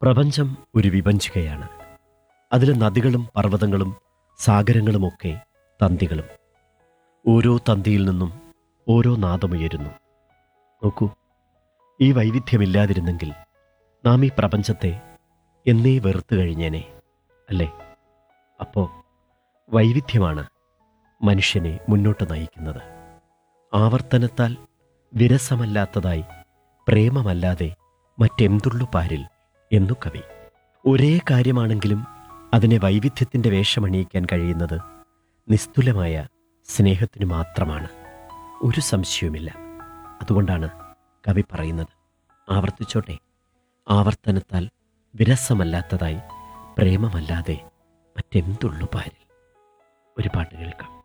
പ്രപഞ്ചം ഒരു വിഭജികയാണ് അതിൽ നദികളും പർവ്വതങ്ങളും സാഗരങ്ങളുമൊക്കെ തന്തികളും ഓരോ തന്തിയിൽ നിന്നും ഓരോ നാദമുയരുന്നു നോക്കൂ ഈ വൈവിധ്യമില്ലാതിരുന്നെങ്കിൽ നാം ഈ പ്രപഞ്ചത്തെ എന്നേ വെറുത്തു കഴിഞ്ഞേനെ അല്ലേ അപ്പോൾ വൈവിധ്യമാണ് മനുഷ്യനെ മുന്നോട്ട് നയിക്കുന്നത് ആവർത്തനത്താൽ വിരസമല്ലാത്തതായി പ്രേമമല്ലാതെ മറ്റെന്തുള്ളു പാരിൽ എന്നു കവി ഒരേ കാര്യമാണെങ്കിലും അതിനെ വൈവിധ്യത്തിൻ്റെ വേഷമണിയിക്കാൻ കഴിയുന്നത് നിസ്തുലമായ സ്നേഹത്തിനു മാത്രമാണ് ഒരു സംശയവുമില്ല അതുകൊണ്ടാണ് കവി പറയുന്നത് ആവർത്തിച്ചോട്ടെ ആവർത്തനത്താൽ വിരസമല്ലാത്തതായി പ്രേമമല്ലാതെ മറ്റെന്തുള്ളു പാരിൽ ഒരു പാട്ട് കേൾക്കാം